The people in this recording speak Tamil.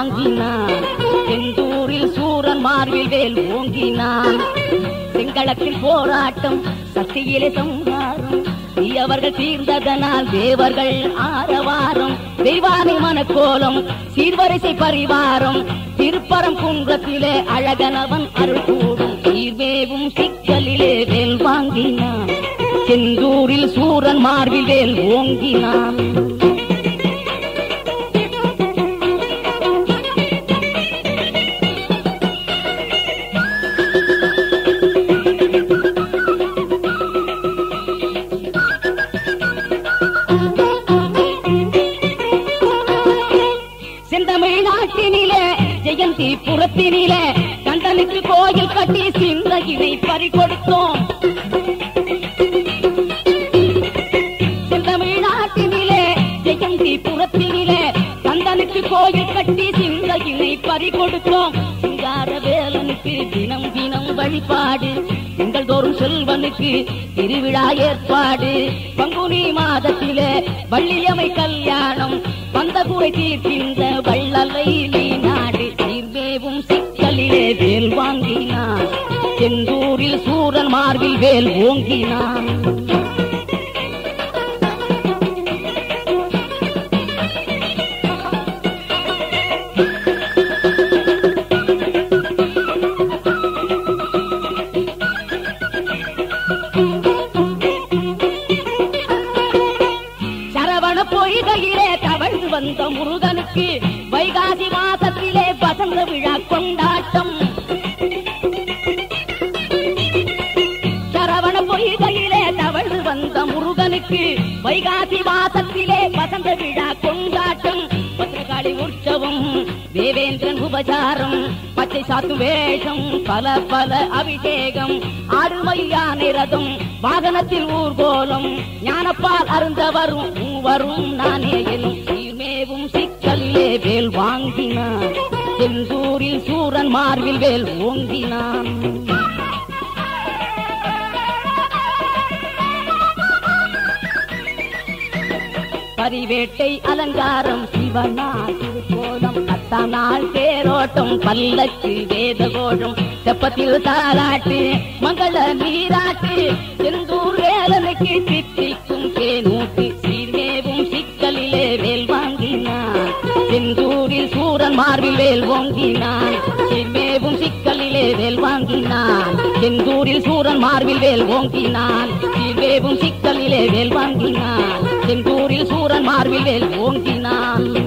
வாங்கினான் செந்தூரில் சூரன் மார்பில் வேல் ஓங்கினான் செங்களத்தில் போராட்டம் சக்தியிலே சம்ஹாரம் தீயவர்கள் தீர்ந்ததனால் தேவர்கள் ஆரவாரம் தெய்வானை மனக்கோலம் சீர்வரிசை பரிவாரம் திருப்பரம் குன்றத்திலே அழகனவன் அருள் கூடும் சீர்வேவும் சிக்கலிலே வேல் வாங்கினான் செந்தூரில் சூரன் மார்பில் வேல் ஓங்கினான் செந்தமிழ்நாட்டினிலே ஜெயந்தி புறத்தினிலே கண்டனுக்கு கோயில் கட்டி சிந்தகினை பறி கொடுத்தோம் செந்தமிழ்நாட்டினிலே ஜெயந்தி புறத்தினிலே கந்தனுக்கு கோயில் கட்டி சிந்தகினை பறி கொடுத்தோம் சிங்கார வேலனுக்கு தினம் தினம் வழிபாடு எங்கள் தோறும் செல்வனுக்கு திருவிழா ஏற்பாடு பங்குனி மாதத்திலே வள்ளியமை கல்யாணம் வந்த குறை தீர்க்கின்ற வள்ளலை நீ நாடு நீர்வேவும் சிக்கலிலே வேல் வாங்கினான் செந்தூரில் சூரன் மார்பில் வேல் ஓங்கினான் சரவண பொய்கையிலே தவழ்ந்து வந்த முருகனுக்கு வைகாசி மாசத்திலே வசந்த விழா கொண்டாட்டம் சரவண பொய்கையிலே தவழ்ந்து வந்த முருகனுக்கு வைகாசி மாசத்திலே வசந்த விழா கொண்டாட்டம் பத்திரகாளி உற்சவம் தேவேந்திரன் உபசாரம் பச்சை சாத்து வேஷம் பல பல அபிஷேகம் ஆடுமையான ரதம் வாகனத்தில் ஊர்கோலம் ஞானப்பால் அருந்த வரும் மூவரும் நானே எனும் சீர்மேவும் சிக்கலிலே வேல் வாங்கினான் செந்தூரில் சூரன் மார்பில் வேல் ஓங்கினான் பரிவேட்டை அலங்காரம் சிவனார் திருக்கோலம் அத்தநாள் தேரோட்டம் பல்லக்கு வேதகோஷம் தெப்பத்தில் தாராட்டு மங்கள நீராட்டு செந்தூர் வேலனுக்கு சித்திக்கும் தேனூட்டு சீர்மேவும் சிக்கலிலே வேல் வாங்கினான் செந்தூரில் சூரன் மார்பில் வேல் ஓங்கினான் சீர்மேவும் சிக்கலிலே வேல் வாங்கினான் செந்தூரில் சூரன் மார்பில் வேல் ஓங்கினான் சீர்மேவும் சிக்கலிலே வேல் வாங்கினான் செந்தூரில் சூரன் மார்பில் வேல் ஓங்கினான்